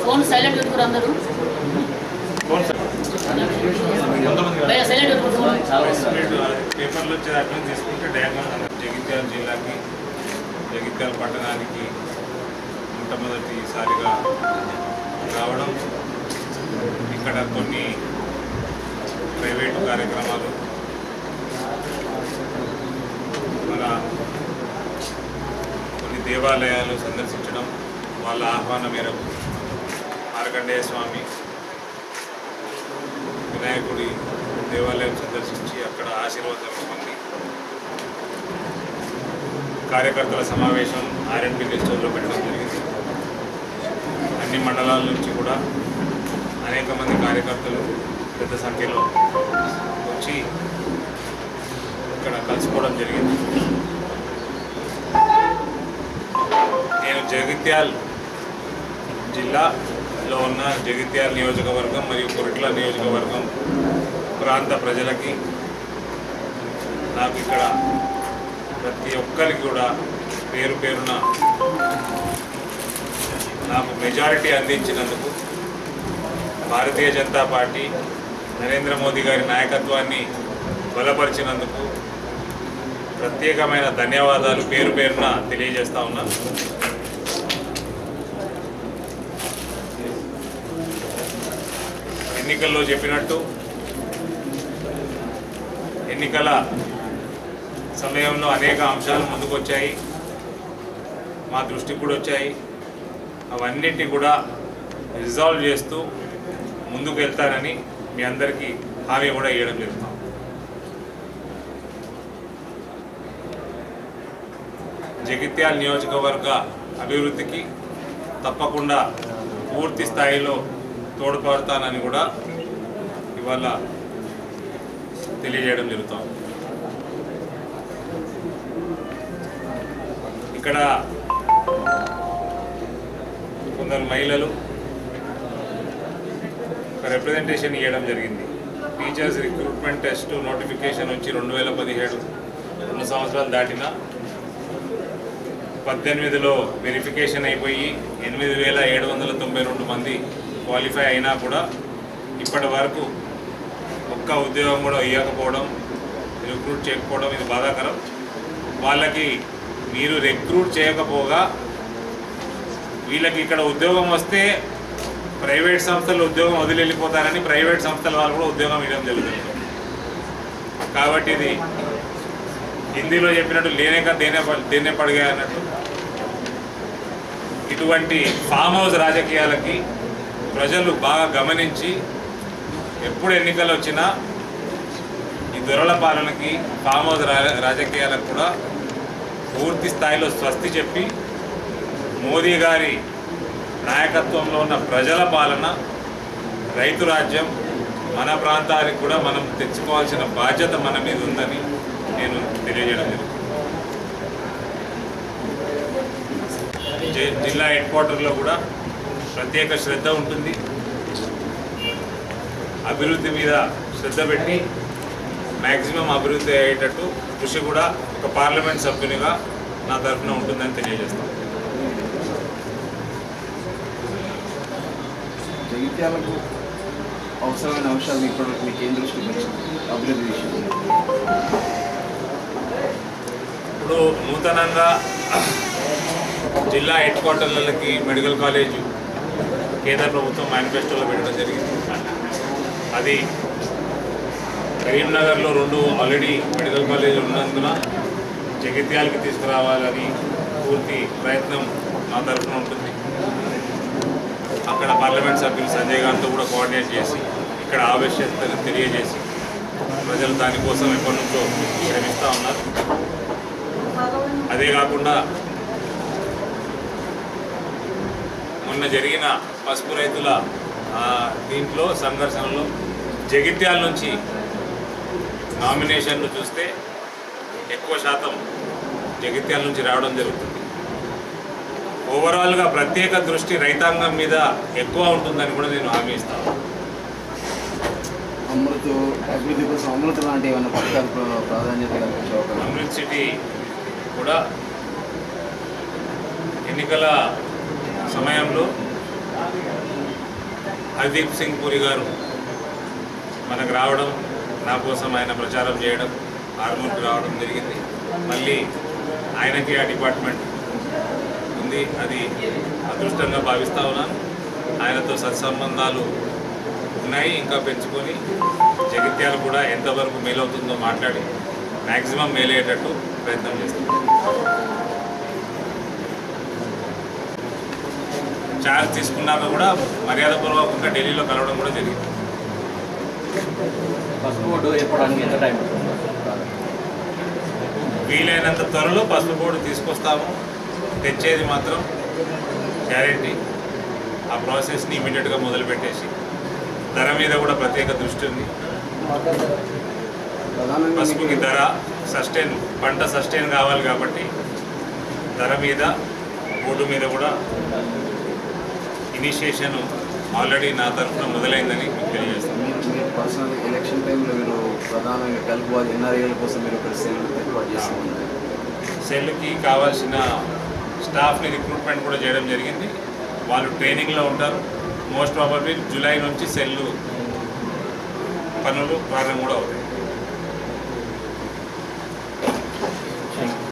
phone silent పెట్టుకురు అందరూ భయ్యా silent పెట్టుకురు phone పేపర్లు వచ్చేది అట్లా తీసుకుంటే డయాగ్రామ్ జగిత్యాల జిల్లాకి జగిత్యాల పట్టణానికి మొట్టమొదటిసారిగా రావడం ఇక్కడ కొన్ని ప్రైవేటు కార్యక్రమాలు మన కొన్ని దేవాలయాలు సందర్శించడం వాళ్ళ ఆహ్వానం మేరకు మార్కండేయ స్వామి వినాయకుడి దేవాలయం సందర్శించి అక్కడ ఆశీర్వాదం పొంది కార్యకర్తల సమావేశం ఆర్ఎన్పి గెస్ట్ హౌస్లో పెట్టడం జరిగింది అన్ని మండలాల నుంచి కూడా అనేక మంది కార్యకర్తలు పెద్ద సంఖ్యలో వచ్చి ఇక్కడ కలుసుకోవడం జరిగింది నేను జగిత్యాల్ జిల్లాలో ఉన్న జగిత్యాల్ నియోజకవర్గం మరియు కొరిట్ల నియోజకవర్గం ప్రాంత ప్రజలకి నాకు ఇక్కడ ప్రతి ఒక్కరికి కూడా పేరు పేరున నాకు మెజారిటీ అందించినందుకు భారతీయ జనతా పార్టీ నరేంద్ర మోదీ గారి నాయకత్వాన్ని బలపరిచినందుకు ప్రత్యేకమైన ధన్యవాదాలు పేరు పేరున తెలియజేస్తా ఉన్నాను ఎన్నికల్లో చెప్పినట్టు ఎన్నికల సమయంలో అనేక అంశాలు ముందుకొచ్చాయి మా దృష్టికి కూడా వచ్చాయి అవన్నిటిని కూడా రిజాల్వ్ చేస్తూ ముందుకు వెళ్తానని మీ అందరికీ హామీ కూడా ఇవ్వడం జరుగుతాం జగిత్యాల నియోజకవర్గ అభివృద్ధికి తప్పకుండా పూర్తి స్థాయిలో తోడ్పడతానని కూడా ఇవాళ తెలియజేయడం జరుగుతాం ఇక్కడ కొందరు మహిళలు ఒక రిప్రజెంటేషన్ ఇవ్వడం జరిగింది టీచర్స్ రిక్రూట్మెంట్ టెస్ట్ నోటిఫికేషన్ వచ్చి రెండు వేల పదిహేడు రెండు సంవత్సరాలు దాటినా పద్దెనిమిదిలో వెరిఫికేషన్ అయిపోయి ఎనిమిది వేల ఏడు వందల తొంభై రెండు మంది క్వాలిఫై అయినా కూడా ఇప్పటి వరకు ఒక్క ఉద్యోగం కూడా ఇవ్వకపోవడం రిక్రూట్ చేయకపోవడం ఇది బాధాకరం వాళ్ళకి మీరు రిక్రూట్ చేయకపోగా వీళ్ళకి ఇక్కడ ఉద్యోగం వస్తే ప్రైవేట్ సంస్థలు ఉద్యోగం వదిలి వెళ్ళిపోతారని ప్రైవేట్ సంస్థల వాళ్ళు కూడా ఉద్యోగం ఇవ్వడం జరుగుతుంది కాబట్టి ఇది హిందీలో చెప్పినట్టు లేనేక దేనే ప- దేనే పడిగా అన్నట్టు ఇటువంటి ఫామ్ హౌస్ రాజకీయాలకి ప్రజలు బాగా గమనించి ఎప్పుడు ఎన్నికలు వచ్చినా ఈ దొరల పాలనకి ఫామ్ హౌస్ రా- రాజకీయాలకు కూడా పూర్తి స్థాయిలో స్వస్తి చెప్పి మోదీ గారి నాయకత్వంలో ఉన్న ప్రజల పాలన రైతు రాజ్యం మన ప్రాంతానికి కూడా మనం తెచ్చుకోవాల్సిన బాధ్యత మన మీద ఉందని నేను తెలియజేయడం జరిగింది జి- జిల్లా హెడ్ క్వార్టర్లో కూడా ప్రత్యేక శ్రద్ధ ఉంటుంది అభివృద్ధి మీద శ్రద్ధ పెట్టి మ్యాక్సిమం అభివృద్ధి అయ్యేటట్టు కృషి కూడా ఒక పార్లమెంట్ సభ్యునిగా నా తరఫున ఉంటుందని తెలియజేస్తాను జగిత్యాలకు అవసరమైన అంశాలు ఇప్పటివరకు మీకు ఏం దృష్టికి వచ్చింది అభివృద్ధి విషయంలో ఇప్పుడు నూతనంగా జిల్లా హెడ్ క్వార్టర్లకి మెడికల్ కాలేజ్ కేంద్ర ప్రభుత్వం మేనిఫెస్టోలో పెట్టడం జరిగింది అది కరీంనగర్లో రెండు ఆల్రెడీ మెడికల్ కాలేజ్ ఉన్నందున జగిత్యాలకి తీసుకురావాలని పూర్తి ప్రయత్నం నా తరఫున ఉంటుంది అక్కడ పార్లమెంట్ సభ్యులు సంజయ్ గారితో కూడా కోఆర్డినేట్ చేసి ఇక్కడ ఆవశ్యకతను తెలియజేసి ప్రజలు దానికోసం ఎప్పటి నుంచో శ్రమిస్తూ ఉన్నారు అదే కాకుండా మొన్న జరిగిన పసుపు రైతుల ఆ, దీంట్లో సంఘర్షణలో జగిత్యాల నుంచి నామినేషన్లు చూస్తే ఎక్కువ శాతం జగిత్యాల నుంచి రావడం జరుగుతుంది ఓవరాల్గా ప్రత్యేక దృష్టి రైతాంగం మీద ఎక్కువ ఉంటుందని కూడా నేను హామీ ఇస్తాను అమృత్ అభివృద్ధి కోసం అమృత్ లాంటి ఏమైనా పథకాలు ప్ర- ప్రాధాన్యత కల్పించే అవకాశం అమృత్ సిటీ కూడా ఎన్నికల సమయంలో హర్దీప్ సింగ్ పూరి గారు మనకు రావడం నా కోసం ఆయన ప్రచారం చేయడం ఆర్మూర్కి రావడం జరిగింది మళ్ళీ ఆయనకి ఆ డిపార్ట్మెంట్ ఉంది అది అదృష్టంగా భావిస్తా ఉన్నాను ఆయనతో సత్సంబంధాలు ఉన్నాయి ఇంకా పెంచుకొని జగిత్యాలు కూడా ఎంతవరకు మేలవుతుందో మాట్లాడి మ్యాక్సిమం మేలయ్యేటట్టు ప్రయత్నం చేస్తాం ఛార్జ్ తీసుకున్నాక కూడా మర్యాదపూర్వకంగా ఢిల్లీలో కలవడం కూడా జరిగింది పసుపు బోర్డు ఏర్పడడానికి ఎంత టైం పడుతుంది వీలైనంత త్వరలో పసుపు బోర్డు తీసుకొస్తాము తెచ్చేది మాత్రం గ్యారెంటీ ఆ ప్రాసెస్ని ఇమీడియట్గా మొదలుపెట్టేసి ధర మీద కూడా ప్రత్యేక దృష్టి ఉంది పసుపుకి ధర సస్టైన్ పంట సస్టైన్ కావాలి కాబట్టి ధర మీద బోర్డు మీద కూడా ఇనిషియేషన్ ఆల్రెడీ నా తరఫున మొదలైందని మీకు తెలియజేస్తాను మీరు మీరు పర్సనల్ ఎలక్షన్ టైంలో మీరు ప్రధానంగా కలుపు ఎన్ఆర్ఏల కోసం మీరు ఒక సెల్ ఏర్పాటు చేస్తూ ఉన్నారు సెల్కి కావాల్సిన స్టాఫ్ని రిక్రూట్మెంట్ కూడా చేయడం జరిగింది వాళ్ళు ట్రైనింగ్లో ఉంటారు మోస్ట్ ప్రాబబ్లీ జూలై నుంచి సెల్ పనులు ప్రారంభం కూడా అవుతాయి